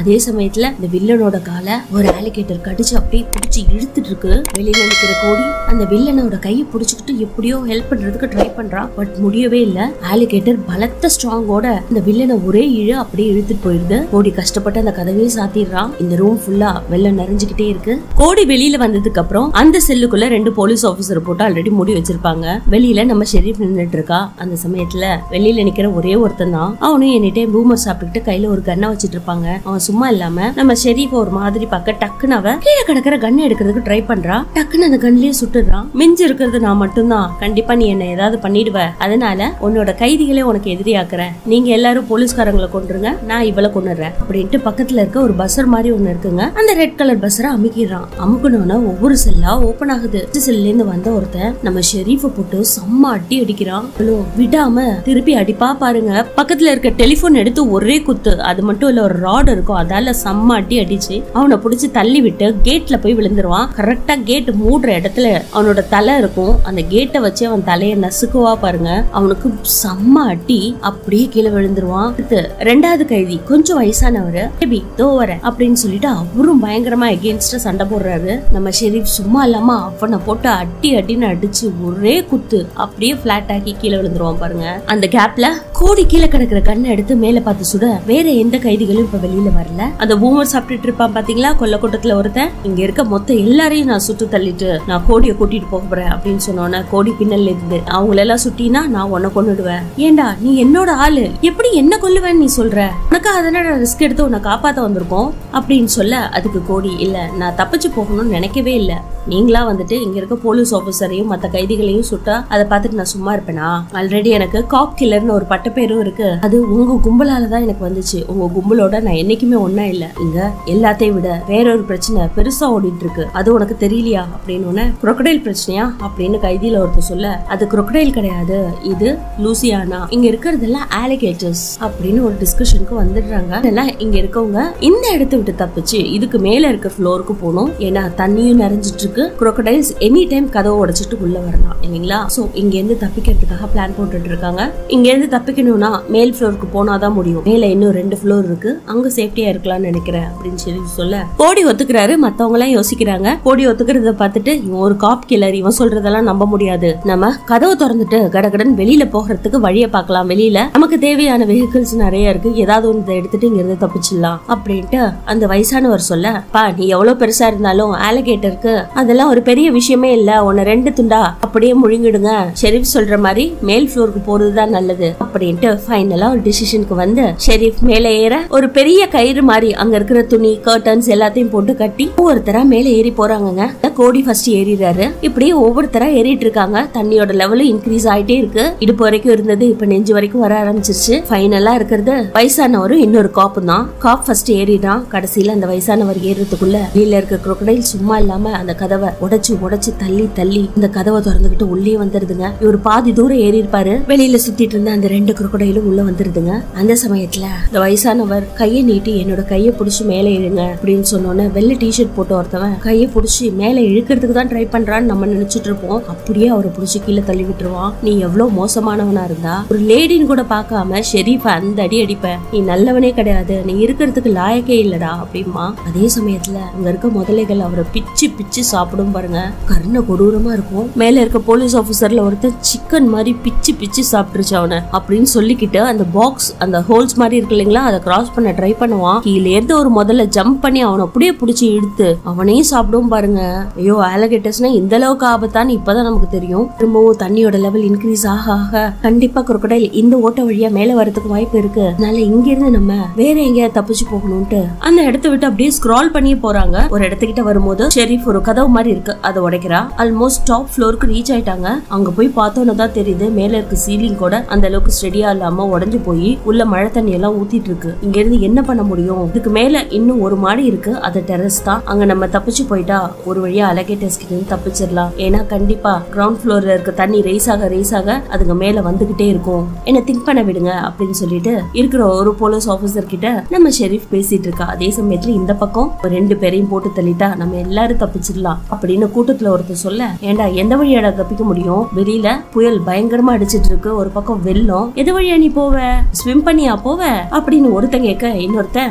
அதே சமயத்துல இந்த வில்லனோட காலை ஒரு ஆலிகேட்டர் கடிச்சு அப்படியே பிடிச்சு இழுத்துட்டு இருக்கு வெளியில நிக்கிற கோடி அந்த வில்லனோட கையை பிடிச்சுக்கிட்டு எப்படியோ ஹெல்ப் பண்றதுக்கு ட்ரை பண்றான் பட் முடியவே இல்ல ஆலிகேட்டர் பலத்த ஸ்ட்ராங்கோட இந்த வில்லனை ஒரே இழு அப்படியே இழுத்துட்டு போயிருது கோடி கஷ்டப்பட்டு அந்த கதவையே சாத்திடுறான் இந்த ரூம் ஃபுல்லா வெள்ளம் நிறைஞ்சுக்கிட்டே இருக்கு கோடி வெளியில வந்ததுக்கு அப்புறம் அந்த செல்லுக்குள்ள ரெண்டு போலீஸ் ஆபீசர் போட்டு ஆல்ரெடி முடி வச்சிருப்பாங்க வெளியில நம்ம ஷெரீஃப் நின்னுட்டு இருக்கா அந்த சமயத்துல வெளியில நிக்கிற ஒரே ஒருத்தன் தான் அவனும் எனி டைம் பூமர் சாப்பிட்டுக்கிட்டு கையில ஒரு கன்னை வச்சிட்டு இருப்பாங்க அவன் சும்மா இல்லாம நம்ம ஷெரீஃப் ஒரு மாதிரி பார்க்க டக்குன்னு அவ கீழே கிடக்கிற கன்னை எடுக்கிறதுக்கு ட்ரை பண்றா டக்குன்னு அந்த கன்லயே சுட்டுறான் மிஞ்சி இருக்கிறது நான் மட்டும்தான் கண்டிப்பா நீ என்ன ஏதாவது பண்ணிடுவ அதனால உன்னோட கைதிகளே உனக்கு எதிரியாக்குறேன் நீங்க எல்லாரும் போலீஸ்காரங்களை கொண்டுருங்க நான் இவளை கொண்டுறேன் அப்படின்ட்டு பக்கத்துல இருக்க ஒரு பஸ்ஸர் மாதிரி ஒண்ணு இருக்குங்க அந்த ரெட் கலர் பஸ்ஸரை அமுக்கிடுறான் அமுக்கணும்னா ஒவ்வொரு செல்லா ஓபன் ஆகுது செல்ல இருந்து வந்த ஒருத்தன் நம்ம ஷெரீஃப போட்டு செம்ம அடி அடிக்கிறான் அவளும் விடாம திருப்பி அடிப்பா பாருங்க பக்கத்துல இருக்க டெலிபோன் எடுத்து ஒரே குத்து அது மட்டும் இல்ல ஒரு ராட் இருக்கும் அதால செம்ம அடி அடிச்சு அவனை புடிச்சு தள்ளி விட்டு கேட்ல போய் விழுந்துருவான் கரெக்டா கேட் மூடுற இடத்துல அவனோட தலை இருக்கும் அந்த கேட்டை வச்சு அவன் தலையை நசுக்குவா பாருங்க அவனுக்கு செம்ம அடி அப்படியே கீழே விழுந்துருவான் அடுத்து ரெண்டாவது கைதி கொஞ்சம் வயசானவரு பேபி தோ வரேன் அப்படின்னு சொல்லிட்டு அவரும் பயங்கரமா எகேன்ஸ்டா சண்டை போடுறாரு நம்ம ஷெரீப் சும்மா இல்லாம அவனை போட்டு அடி அடின்னு அடிச்சு ஒரே குத்து அப்படியே பிளாட் ஆக்கி கீழே விழுந்துருவான் பாருங்க அந்த கேப்ல கோடி கீழே கிடக்குற கண்ணை எடுத்து மேல பார்த்து சுட வேற எந்த கைதிகளும் இப்ப வெளியில வரல அந்த பூமர் சாப்பிட்டுட்டு இருப்பான் பாத்தீங்களா கொல்ல கூட்டத்துல ஒருத்தன் இங்க இருக்க மொத்த எல்லாரையும் நான் சுட்டு தள்ளிட்டு நான் கோடியை கூட்டிட்டு போக போறேன் அப்படின்னு சொன்னோன்னே கோடி பின்னல்ல இருந்து அவங்களெல்லாம் சுட்டினா நான் உன்னை கொன்னுடுவேன் ஏண்டா நீ என்னோட ஆளு எப்படி என்ன கொல்லுவேன்னு நீ சொல்ற உனக்கு அதனால ரிஸ்க் எடுத்து உன்னை காப்பாத்த வந்திருக்கோம் அப்படின்னு சொல்ல அதுக்கு கோடி இல்ல நான் தப்பிச்சு போகணும்னு நினைக்கவே இல்ல நீங்களா வந்துட்டு இங்க இருக்க போலீஸ் ஆபீசரையும் மத்த கைதிகளையும் சுட்டா அதை பார்த்துட்டு நான் சும்மா இருப்பேனா ஆல்ரெடி எனக்கு காக் கில்லர்னு ஒரு பட்டப்பேரும் இருக்கு அது உங்க கும்பலால தான் எனக்கு வந்துச்சு உங்க கும்பலோட நான் என்னைக்குமே ஒண்ணா இல்ல இங்க எல்லாத்தையும் விட வேற ஒரு பிரச்சனை பெருசா ஓடிட்டு இருக்கு அது உனக்கு தெரியலையா அப்படின்னு உடனே crocodile பிரச்சனையா அப்படின்னு கைதியில ஒருத்தர் சொல்ல அது crocodile கிடையாது இது லூசியானா இங்க இருக்கிறதெல்லாம் ஆலிகேட்டர்ஸ் அப்படின்னு ஒரு டிஸ்கஷனுக்கு வந்துடுறாங்க அதெல்லாம் இங்க இருக்கவங்க இந்த இடத்த விட்டு தப்பிச்சு இதுக்கு மேல இருக்க ஃப்ளோருக்கு போகணும் ஏன்னா தண்ணியும் நிறைஞ்சிட்டு இருக்கு crocodiles எனி டைம் கதவை உடைச்சிட்டு உள்ள வரலாம் இல்லைங்களா சோ இங்க இருந்து தப்பிக்கிறதுக்காக பிளான் போட்டுட்டு இருக்காங்க இங்க இருந்து தப்பிக்கணும்னா மேல் ஃப்ளோருக்கு போனாதான் முடியும் மேல இன்னும் ரெண்டு ஃப்ளோர் இருக்கு அங்க சேஃப்டியா இருக்கலாம்னு நினைக்கிறேன் அப்படின்னு சொல்லி சொல்ல கோடி ஒத்துக்கிறாரு மத்தவங்க எல்லாம் யோசிக்கிறாங்க கோடி ஒத்துக்கிறத பார்த்துட்டு இவன் ஒரு காப் கில்லர் இவன் சொல்றதெல்லாம் நம்ப முடியாது நம்ம கதவை திறந்துட்டு கடகடன் வெளியில போகிறதுக்கு வழியை பார்க்கலாம் வெளியில நமக்கு தேவையான வெஹிக்கிள்ஸ் நிறைய இருக்கு ஏதாவது ஒன்று எடுத்துட்டு இங்க இருந்து தப்பிச்சிடலாம் அப்படின்ட்டு அந்த வயசானவர் சொல்ல பா நீ எவ்வளவு பெருசா இருந்தாலும் ஆலகேட்டருக்கு அதெல்லாம் ஒரு பெரிய விஷயமே இல்ல உன்னை ரெண்டு துண்டா அப்படியே முழுங்கிடுங்க ஷெரீஃப் சொல்ற மாதிரி மேல் ஃப்ளோருக்கு போறதுதான் நல்லது அப்படின்ட்டு ஃபைனலா ஒரு டிசிஷனுக்கு வந்து ஷெரீஃப் மேல ஏற ஒரு பெரிய கயிறு மாதிரி அங்க இருக்கிற துணி கர்டன்ஸ் எல்லாத்தையும் போட்டு கட்டி ஒவ்வொருத்தரா மேல ஏறி போறாங்கங்க கோடி ஃபர்ஸ்ட் ஏறிடுறாரு இப்படியே ஒவ்வொருத்தரா ஏறிட்டு இருக்காங்க தண்ணியோட லெவலும் இன்க்ரீஸ் ஆயிட்டே இருக்கு இடுப்பு வரைக்கும் இருந்தது இப்ப நெஞ்சு வரைக்கும் வர ஆரம்பிச்சிருச்சு ஃபைனலா இருக்கிறது வயசானவரும் இன்னொரு காப்பு தான் காப் ஃபர்ஸ்ட் ஏறிடான் கடைசியில அந்த வயசானவர் ஏறுறதுக்குள்ள வெளியில இருக்க crocodile சும்மா இல்லாம அந்த கதவை உடைச்சு உடைச்சு தள்ளி தள்ளி இந்த கதவை திறந்துகிட்டு உள்ளே வந்துருதுங்க இவர் பாதி தூரம் ஏறி இருப்பாரு வெளியில சுத்திட்டு இருந்த அந்த ரெண்டு crocodileம் உள்ள வந்துருதுங்க அந்த சமயத்துல இந்த வயசானவர் கையை நீட்டி என்னோட கையை புடிச்சு மேலே இழுங்க அப்படின்னு சொன்னோன்னே வெள்ளை டிஷர்ட் போட்டு ஒருத்தவன் கையை புடிச்சு மேலே இழுக்கிறதுக்கு தான் ட்ரை பண்றான்னு நம்ம நினைச்சிட்டு இருப்போம் அப்படியே அவரை புடிச்சு கீழே தள்ளி விட்டுருவான் நீ எவ்வளவு மோசமானவனா இருந்தா ஒரு லேடின்னு கூட பார்க்காம ஷெரீஃப அந்த அடி அடிப்ப நீ நல்லவனே கிடையாது நீ இருக்கிறதுக்கு லாயக்கே இல்லடா அப்படிமா அதே சமயத்துல அங்க இருக்க முதலைகள் அவரை பிச்சு பிச்சு சாப்பிடும் பாருங்க கருணை கொடூரமா இருக்கும் மேல இருக்க போலீஸ் ஆபீசர்ல ஒருத்தன் சிக்கன் மாதிரி பிச்சு பிச்சு சாப்பிட்டுருச்சு அவனை அப்படின்னு சொல்லிக்கிட்டு அந்த பாக்ஸ் அந்த ஹோல்ஸ் மாதிரி இருக்கு இல்லைங்களா அதை கிராஸ் பண்ண ட்ரை பண்ணுவான் கீழே இருந்து ஒரு முதல்ல ஜம்ப் பண்ணி அவனை அப்படியே பிடிச்சி இழுத்து அவனையும் சாப்பிடும் பாருங்க ஐயோ ஆலகேட்டர்ஸ்னா இந்த அளவுக்கு ஆபத்தான்னு இப்பதான் நமக்கு தெரியும் திரும்பவும் தண்ணியோட லெவல் இன்க்ரீஸ் ஆக ஆக கண்டிப்பா crocodile இந்த ஓட்ட வழியா மேல வரதுக்கு வாய்ப்பு இருக்கு அதனால இங்க இருந்து நம்ம வேற எங்கேயாவது தப்பிச்சு போகணும்ட்டு அந்த இடத்த விட்டு அப்படியே ஸ்க்ரால் பண்ணியே போறாங்க ஒரு இடத்துக்கிட்ட வரும்போது ஷெரீஃப் ஒரு கதவு மாதிரி இருக்கு அதை உடைக்கிறா ஆல்மோஸ்ட் டாப் ஃப்ளோருக்கு ரீச் ஆயிட்டாங்க அங்க போய் பார்த்தோன்னு தான் தெரியுது மேல இருக்க சீலிங் கூட அந்த அளவுக்கு ஸ்டெடியா இல்லாம உடைஞ்சு போய் உள்ள மழை தண்ணி எல்லாம் ஊத்திட்டு இருக்கு இங்க இருந்து என்ன பண்ண முடியும் இதுக்கு மேல இன்னும் ஒரு மாடி இருக்கு அது டெரஸ் தான் அங்க நம்ம தப்பிச்சு போயிட்டா ஒரு வழியா அலகேட்டர்ஸ் கிட்ட இருந்து தப்பிச்சிடலாம் ஏன்னா கண்டிப்பா கிரவுண்ட் ஃப்ளோர்ல இருக்க தண்ணி ரைஸ் ஆக ரைஸ் ஆக அதுங்க மேல வந்துகிட்டே இருக்கும் என்ன திங்க் பண்ண விடுங்க அப்படின்னு சொல்லிட்டு இருக்கிற ஒரு போலீஸ் ஆபீசர் கிட்ட நம்ம ஷெரீஃப் பேசிட்டு இருக்கா அதே சமயத்துல இந்த பக்கம் ஒரு ரெண்டு பேரையும் போட்டு தள்ளிட்டா நம்ம எல்லாரும் தப்பிச்சிடலாம் அப்படின்னு கூட்டத்துல ஒருத்தர் சொல்ல ஏண்டா எந்த வழியாடா தப்பிக்க முடியும் வெளியில புயல் பயங்கரமா அடிச்சிட்டு இருக்கு ஒரு பக்கம் வெள்ளம் எது வழியா நீ போவ ஸ்விம் பண்ணியா போவ அப்படின்னு ஒருத்தன் கேட்க இன்னொருத்தன்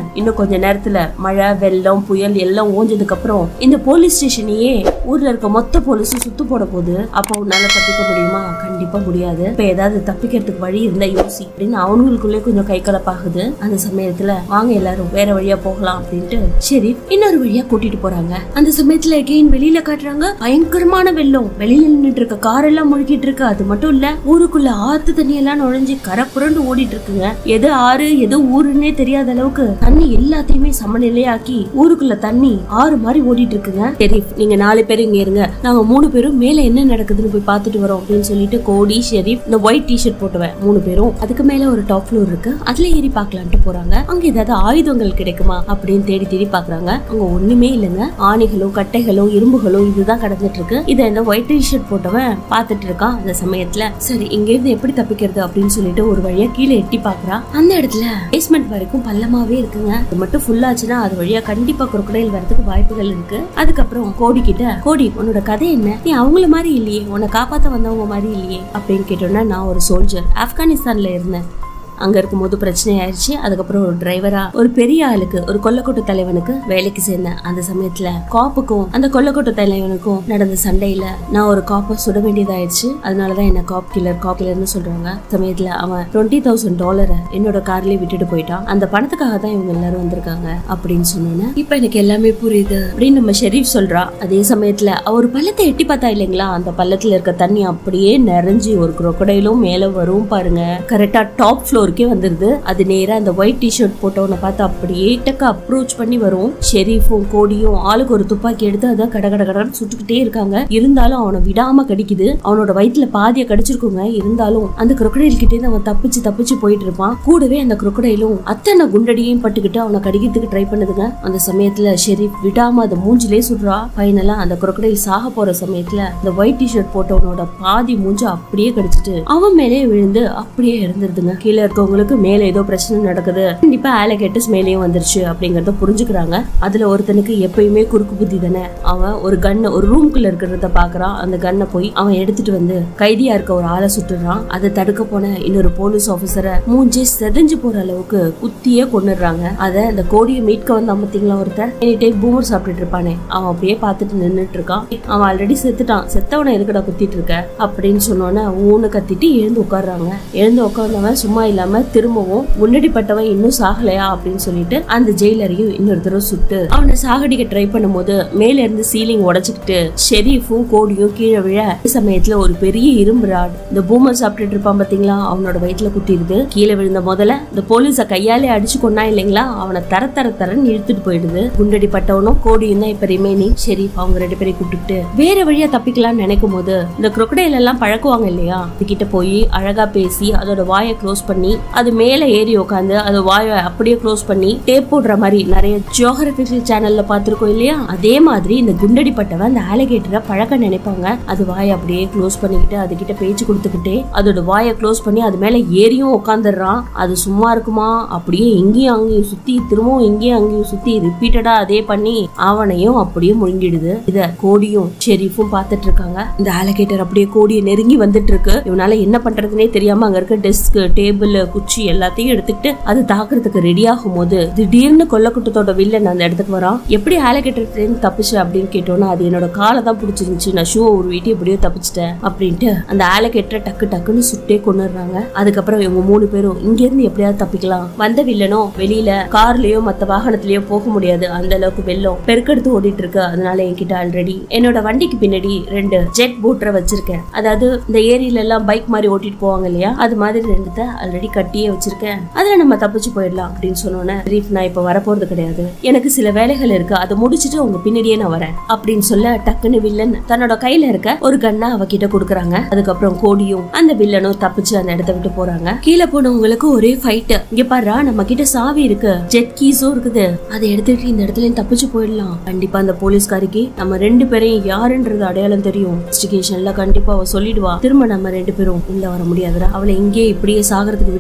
இன்னும் கொஞ்ச நேரத்துல மழை வெள்ளம் புயல் எல்லாம் ஓஞ்சதுக்கு அப்புறம் இந்த போலீஸ் ஸ்டேஷனையே ஊர்ல இருக்க மொத்த போலீஸும் சுத்து போட போகுது அப்போ உன்னால தப்பிக்க முடியுமா கண்டிப்பா முடியாது இப்ப ஏதாவது தப்பிக்கிறதுக்கு வழி இருந்தா யோசி அப்படின்னு அவங்களுக்குள்ளே கொஞ்சம் கை கலப்பாகுது அந்த சமயத்துல வாங்க எல்லாரும் வேற வழியா போகலாம் அப்படின்ட்டு சரி இன்னொரு வழியா கூட்டிட்டு போறாங்க அந்த சமயத்துல எகெயின் வெளியில காட்டுறாங்க பயங்கரமான வெள்ளம் வெளியில நின்னுட்டு இருக்க கார் எல்லாம் முழுகிட்டு இருக்கு அது மட்டும் இல்ல ஊருக்குள்ள ஆத்து தண்ணி எல்லாம் நுழைஞ்சு கரை புரண்டு ஓடிட்டு இருக்குங்க எது ஆறு எது ஊருன்னே தெரியாத அளவுக்கு தண்ணி எல்லாத்தையுமே சமநிலையாக்கி ஊருக்குள்ள தண்ணி ஆறு மாதிரி ஓடிட்டு இருக்குங்க சரி நீங்க நாலு பேர் இங்க இருங்க நாங்க மூணு பேரும் மேல என்ன நடக்குதுன்னு போய் பார்த்துட்டு வரோம் அப்படின்னு சொல்லிட்டு கோடி ஷெரீப் இந்த ஒயிட் டிஷர்ட் போட்டுவேன் மூணு பேரும் அதுக்கு மேல ஒரு டாப் ஃப்ளோர் இருக்கு அதுல ஏறி பார்க்கலான்ட்டு போறாங்க அங்க ஏதாவது ஆயுதங்கள் கிடைக்குமா அப்படின்னு தேடி தேடி பாக்குறாங்க அங்க ஒண்ணுமே இல்லைங்க ஆணிகளும் கட்டைகளும் இரும்புகளும் இதுதான் கடந்துட்டு இருக்கு இதை இந்த ஒயிட் டிஷர்ட் போட்டவன் பார்த்துட்டு இருக்கான் அந்த சமயத்துல சரி இங்க இருந்து எப்படி தப்பிக்கிறது அப்படின்னு சொல்லிட்டு ஒரு வழியா கீழே எட்டி பாக்குறா அந்த இடத்துல பேஸ்மெண்ட் வரைக்கும் பள்ளமாவே இருக்குங்க அது மட்டும் ஃபுல் ஆச்சுன்னா அது வழியா கண்டிப்பா குரோக்கடைல் வரதுக்கு வாய்ப்புகள் இருக்கு அதுக்கப்புறம் கோடி கிட்ட கோடி உன்னோட கதை என்ன நீ அவங்கள மாதிரி இல்லையே உன்னை காப்பாத்த வந்தவங்க மாதிரி இல்லையே அப்படின்னு கேட்டோன்னா நான் ஒரு சோல்ஜர் ஆப்கானிஸ்தான்ல இருந்தேன் அங்க இருக்கும்போது பிரச்சனை ஆயிடுச்சு அதுக்கப்புறம் ஒரு டிரைவரா ஒரு பெரிய ஆளுக்கு ஒரு கொல்லக்கோட்டு தலைவனுக்கு வேலைக்கு சேர்ந்தேன் அந்த சமயத்துல காப்புக்கும் அந்த கொல்லக்கோட்டு தலைவனுக்கும் நடந்த சண்டையில நான் ஒரு காப்பை சுட வேண்டியதாயிடுச்சு அதனாலதான் என்ன காப் கில்லர் காப் கில்லர்னு சொல்றாங்க சமயத்துல அவன் டுவெண்ட்டி தௌசண்ட் டாலரை என்னோட கார்லயே விட்டுட்டு போயிட்டான் அந்த பணத்துக்காக தான் இவங்க எல்லாரும் வந்திருக்காங்க அப்படின்னு சொன்னோன்னே இப்ப எனக்கு எல்லாமே புரியுது அப்படின்னு நம்ம ஷெரீப் சொல்றா அதே சமயத்துல அவர் பள்ளத்தை எட்டி பார்த்தா இல்லைங்களா அந்த பள்ளத்துல இருக்க தண்ணி அப்படியே நிறைஞ்சு ஒரு crocodile-ம் மேல வரும் பாருங்க கரெக்டா டாப் ஃப்ளோருக்கே வந்துருது அது நேரா அந்த ஒயிட் டிஷர்ட் போட்டவனை பார்த்து அப்படியே டக்க அப்ரோச் பண்ணி வரும் ஷெரீஃபும் கோடியும் ஆளுக்கு ஒரு துப்பாக்கி எடுத்து அதை கட கட கடன்னு சுட்டுக்கிட்டே இருக்காங்க இருந்தாலும் அவனை விடாம கடிக்குது அவனோட வயித்துல பாதிய கடிச்சிருக்குங்க இருந்தாலும் அந்த crocodile கிட்டே இருந்து அவன் தப்பிச்சு தப்பிச்சு போயிட்டு இருப்பான் கூடவே அந்த crocodileம் அத்தனை குண்டடியையும் பட்டுக்கிட்டு அவனை கடிக்கிறதுக்கு ட்ரை பண்ணுதுங்க அந்த சமயத்துல ஷெரீப் விடாம அதை மூஞ்சிலே சுடுறா ஃபைனலா அந்த crocodile சாக போற சமயத்துல அந்த ஒயிட் டிஷர்ட் போட்டவனோட பாதி மூஞ்ச அப்படியே கடிச்சிட்டு அவன் மேலே விழுந்து அப்படியே இறந்துருதுங்க கீழே இருக்கவங்களுக்கு மேல ஏதோ பிரச்சனை நடக்குது கண்டிப்பா ஆலகேட்டஸ் மேலேயும் வந்துருச்சு அப்படிங்கறத புரிஞ்சுக்கிறாங்க அதுல ஒருத்தனுக்கு எப்பயுமே குறுக்கு புத்தி தானே அவன் ஒரு கண்ணை ஒரு ரூம்குள்ள இருக்கிறத பாக்குறான் அந்த கண்ணை போய் அவன் எடுத்துட்டு வந்து கைதியா இருக்க ஒரு ஆளை சுட்டுறான் அதை தடுக்க போன இன்னொரு போலீஸ் ஆபீசரை மூஞ்சே செதஞ்சு போற அளவுக்கு குத்தியே கொண்டுடுறாங்க அத அந்த கோடியை மீட்க வந்து பார்த்தீங்களா ஒருத்தன் எனி டைம் பூமர் சாப்பிட்டுட்டு இருப்பானே அவன் அப்படியே பார்த்துட்டு நின்னுட்டு இருக்கான் அவன் ஆல்ரெடி செத்துட்டான் செத்தவனை எதுக்கடா குத்திட்டு இருக்க அப்படின்னு சொன்னோன்னே ஊனு கத்திட்டு எழுந்து உட்கார்றாங்க எழுந்து உட்கார்ந்தவன் சும்மா இல்லாம திரும்பவும் முன்னாடிப்பட்டவன் இன்னும் சாகலையா அப்படின்னு சொல்லிட்டு அந்த ஜெயிலரையும் இன்னொரு தடவை சுட்டு அவனை சாகடிக்க ட்ரை பண்ணும்போது மேல இருந்து சீலிங் உடைச்சுக்கிட்டு ஷெரீஃபும் கோடியும் கீழே விழ அதே சமயத்துல ஒரு பெரிய இரும்பு ராட் இந்த பூமர் சாப்பிட்டுட்டு இருப்பான் பாத்தீங்களா அவனோட வயிற்றுல குத்திடுது கீழே விழுந்த முதல்ல இந்த போலீஸ கையாலே அடிச்சு கொண்டா இல்லைங்களா அவனை தர தர தரன்னு இழுத்துட்டு போயிடுது குண்டடி பட்டவனும் கோடியும் தான் இப்ப ரிமைனிங் ஷெரீஃப் அவங்க ரெண்டு பேரையும் கூப்பிட்டுட்டு வேற வழியா தப்பிக்கலாம்னு நினைக்கும் போது இந்த crocodile எல்லாம் பழக்குவாங்க இல்லையா அதுகிட்ட போய் அழகா பேசி அதோட வாயை க்ளோஸ் பண்ணி அது மேல ஏறி உட்காந்து அது வாயை அப்படியே க்ளோஸ் பண்ணி டேப் போடுற மாதிரி நிறைய ஜியோகிராபிக்கல் சேனல்ல பார்த்திருக்கோம் இல்லையா அதே மாதிரி இந்த குண்டடி பட்டவன் அந்த ஆலிகேட்டரை பழக்க நினைப்பாங்க அது வாயை அப்படியே க்ளோஸ் பண்ணிக்கிட்டு அதுகிட்ட பேச்சு கொடுத்துக்கிட்டே அதோட வாயை க்ளோஸ் பண்ணி அது மேல ஏறியும் உட்காந்துடுறான் அது சும்மா இருக்குமா அப்படியே எங்கேயும் அங்கேயும் சுத்தி திரும்பவும் எங்கேயும் அங்கேயும் சுத்தி ரிப்பீட்டடா அதே பண்ணி அவனையும் அப்படியே முழுங்கிடுது இத கோடியும் ஷெரீஃபும் பார்த்துட்டு இருக்காங்க இந்த ஆலிகேட்டர் அப்படியே கோடியை நெருங்கி வந்துட்டு இருக்கு இவனால என்ன பண்றதுனே தெரியாம அங்க இருக்க டெஸ்க் டேபிள் குச்சி எல்லாத்தையும் எடுத்துக்கிட்டு அது தாக்குறதுக்கு ரெடி ஆகும் போது திடீர்னு கொல்லக்கூட்டத்தோட வில்லன் அந்த இடத்துக்கு வரான் எப்படி ஆலிகேட்டர் தப்பிச்சு அப்படின்னு கேட்டோன்னா அது என்னோட காலை தான் பிடிச்சிருந்துச்சு நான் ஷூ ஒரு வீட்டு எப்படியோ தப்பிச்சிட்டேன் அப்படின்ட்டு அந்த ஆலிகேட்டரை டக்கு டக்குன்னு சுட்டே கொண்டுடுறாங்க அதுக்கப்புறம் இவங்க மூணு பேரும் இங்க இருந்து எப்படியாவது தப்பிக்கலாம் வந்த வில்லனும் வெளியில கார்லயோ மத்த வாகனத்திலயோ போக முடியாது அந்த அளவுக்கு வெள்ளம் பெருக்கெடுத்து ஓடிட்டு இருக்கு அதனால என்கிட்ட ஆல்ரெடி என்னோட வண்டிக்கு பின்னாடி ரெண்டு ஜெட் போட்டரை வச்சிருக்கேன் அதாவது இந்த ஏரியில எல்லாம் பைக் மாதிரி ஓட்டிட்டு போவாங்க இல்லையா அது மாதிரி ரெண்டுத்த ஆல்ரெடி கட்டியே வச்சிருக்கேன் அதுல நம்ம தப்பிச்சு போயிடலாம் அப்படின்னு சொன்னோன்னே ரீஃப் நான் இப்ப வரப்போறது கிடையாது எனக்கு சில வேலைகள் இருக்கு அதை முடிச்சிட்டு உங்க பின்னாடியே நான் வரேன் அப்படின்னு சொல்ல டக்குன்னு வில்லன் தன்னோட கையில இருக்க ஒரு கண்ணை அவகிட்ட கொடுக்குறாங்க அதுக்கப்புறம் கோடியும் அந்த வில்லனும் தப்பிச்சு அந்த இடத்த விட்டு போறாங்க கீழே போனவங்களுக்கு ஒரே ஃபைட் இங்க பாரு நம்ம கிட்ட சாவி இருக்கு ஜெட் கீஸும் இருக்குது அதை எடுத்துட்டு இந்த இடத்துல இருந்து தப்பிச்சு போயிடலாம் கண்டிப்பா அந்த போலீஸ்காரிக்கு நம்ம ரெண்டு பேரையும் யாருன்றது அடையாளம் தெரியும் இன்வெஸ்டிகேஷன்ல கண்டிப்பா அவ சொல்லிடுவா திரும்ப நம்ம ரெண்டு பேரும் உள்ள வர முடியாதுடா அவளை இங்கே இப்படியே சாகறதுக்கு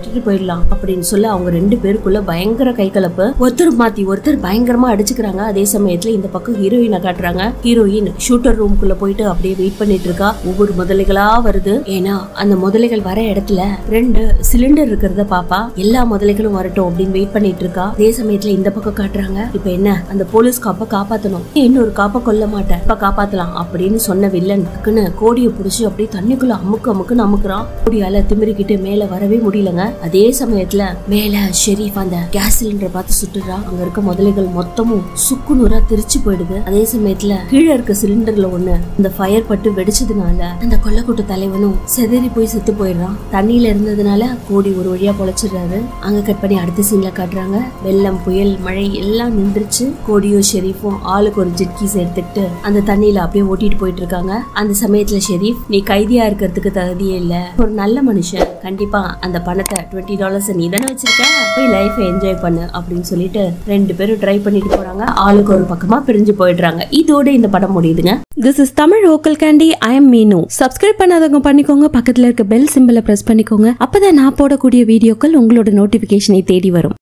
விட்டுட்டு போயிடலாம் அப்படின்னு சொல்ல அவங்க ரெண்டு பேருக்குள்ள பயங்கர கை கலப்பு ஒருத்தர் மாத்தி ஒருத்தர் பயங்கரமா அடிச்சுக்கிறாங்க அதே சமயத்துல இந்த பக்கம் ஹீரோயினை காட்டுறாங்க ஹீரோயின் ஷூட்டர் ரூம்குள்ள போயிட்டு அப்படியே வெயிட் பண்ணிட்டு இருக்கா ஒவ்வொரு முதலைகளா வருது ஏன்னா அந்த முதலைகள் வர இடத்துல ரெண்டு சிலிண்டர் இருக்கிறத பாப்பா எல்லா முதலைகளும் வரட்டும் அப்படின்னு வெயிட் பண்ணிட்டு இருக்கா அதே சமயத்துல இந்த பக்கம் காட்டுறாங்க இப்ப என்ன அந்த போலீஸ் காப்ப காப்பாத்தணும் இன்னொரு காப்ப கொல்ல மாட்டேன் இப்ப காப்பாத்தலாம் அப்படின்னு சொன்ன வில்லன் டக்குன்னு கோடியை புடிச்சு அப்படியே தண்ணிக்குள்ள அமுக்கு அமுக்குன்னு அமுக்குறான் கோடியால திமிரிக்கிட்டு மேல வரவே முடியலங்க அதே சமயத்துல மேல ஷெரீஃப் அந்த கேஸ் சிலிண்டரை பார்த்து சுட்டுறா அங்க இருக்க முதலைகள் மொத்தமும் சுக்கு நூறா திருச்சு போயிடுது அதே சமயத்துல கீழே இருக்க சிலிண்டர்ல ஒண்ணு இந்த ஃபயர் பட்டு வெடிச்சதுனால அந்த கொல்லக்கூட்ட தலைவனும் செதறி போய் செத்து போயிடுறான் தண்ணியில இருந்ததுனால கோடி ஒரு வழியா பொழைச்சிடுறாரு அங்க கட் பண்ணி அடுத்த சீன்ல காட்டுறாங்க வெள்ளம் புயல் மழை எல்லாம் நின்றுச்சு கோடியும் ஷெரீஃபும் ஆளுக்கு ஒரு ஜெட்கீஸ் எடுத்துக்கிட்டு அந்த தண்ணியில அப்படியே ஓட்டிட்டு போயிட்டு இருக்காங்க அந்த சமயத்துல ஷெரீஃப் நீ கைதியா இருக்கிறதுக்கு தகுதியே இல்ல ஒரு நல்ல மனுஷன் கண்டிப்பா அந்த பணத்தை டுவெண்ட்டி டாலர்ஸ் நீ தானே வச்சிருக்க போய் லைஃப் என்ஜாய் பண்ணு அப்படின்னு சொல்லிட்டு ரெண்டு பேரும் ட்ரை பண்ணிட்டு போறாங்க ஆளுக்கு ஒரு பக்கமா பிரிஞ்சு போயிடுறாங்க இதோட இந்த படம் முடியுதுங்க this is Tamil vocal candy I am Meenu subscribe பண்ணாதவங்க பண்ணிக்கோங்க பக்கத்துல இருக்க பெல் சிம்பிளை பிரஸ் பண்ணிக்கோங்க அப்பதான் நான் போடக்கூடிய வீடியோக்கள் உங்களோட நோட்டிபிகேஷனை தேடி வரும்